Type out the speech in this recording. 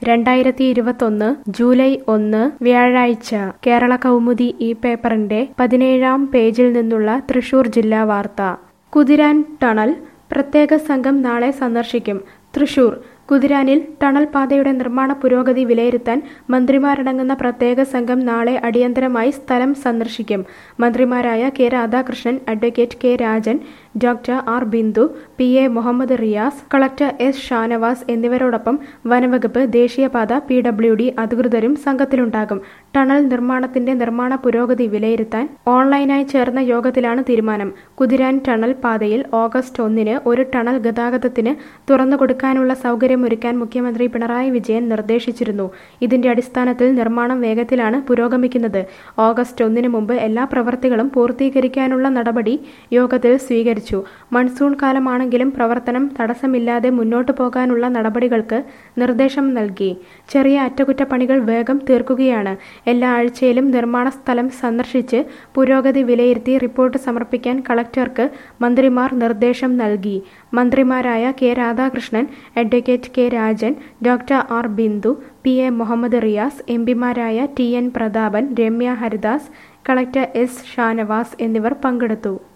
രണ്ടായിരത്തി ഇരുപത്തൊന്ന് ജൂലൈ ഒന്ന് വ്യാഴാഴ്ച കേരള കൗമുദി ഈ പേപ്പറിന്റെ പതിനേഴാം പേജിൽ നിന്നുള്ള തൃശൂർ ജില്ലാ വാർത്ത കുതിരാൻ ടണൽ പ്രത്യേക സംഘം നാളെ സന്ദർശിക്കും തൃശൂർ കുതിരാനിൽ ടണൽ പാതയുടെ നിർമ്മാണ പുരോഗതി വിലയിരുത്താൻ മന്ത്രിമാരടങ്ങുന്ന പ്രത്യേക സംഘം നാളെ അടിയന്തരമായി സ്ഥലം സന്ദർശിക്കും മന്ത്രിമാരായ K Radhakrishnan advocate K Rajan doctor R Bindu P A Muhammad Riyas collector S Shanavas എന്നിവരോടൊപ്പം വനവകുപ്പ് ദേശീയപാത പി ഡബ്ല്യു ഡി അധികൃതരും സംഘത്തിലുണ്ടാകും ടണൽ നിർമ്മാണത്തിന്റെ നിർമ്മാണ പുരോഗതി വിലയിരുത്താൻ ഓൺലൈനായി ചേർന്ന യോഗത്തിലാണ് തീരുമാനം കുതിരാൻ ടണൽ പാതയിൽ ഓഗസ്റ്റ് ഒന്നിന് ഒരു ടണൽ ഗതാഗതത്തിന് തുറന്നുകൊടുക്കാനുള്ള സൗകര്യമൊരുക്കാൻ മുഖ്യമന്ത്രി പിണറായി വിജയൻ നിർദ്ദേശിച്ചിരുന്നു ഇതിന്റെ അടിസ്ഥാനത്തിൽ നിർമ്മാണം വേഗത്തിലാണ് പുരോഗമിക്കുന്നത് ഓഗസ്റ്റ് ഒന്നിന് മുമ്പ് എല്ലാ പ്രവൃത്തികളും പൂർത്തീകരിക്കാനുള്ള നടപടി യോഗത്തിൽ സ്വീകരിച്ചു മൺസൂൺ കാലമാണെങ്കിലും പ്രവർത്തനം തടസ്സമില്ലാതെ മുന്നോട്ടു പോകാനുള്ള നടപടികൾക്ക് നിർദ്ദേശം നൽകി ചെറിയ അറ്റകുറ്റപ്പണികൾ വേഗം തീർക്കുകയാണ് എല്ലാ ആഴ്ചയിലും നിർമ്മാണ സ്ഥലം സന്ദർശിച്ച് പുരോഗതി വിലയിരുത്തി റിപ്പോർട്ട് സമർപ്പിക്കാൻ കളക്ടർക്ക് മന്ത്രിമാർ നിർദ്ദേശം നൽകി മന്ത്രിമാരായ K Radhakrishnan advocate K Rajan doctor R Bindu P A Muhammad Riyas M പിമാരായ T N Prathapan Ramya Haridas collector S Shanavas എന്നിവർ പങ്കെടുത്തു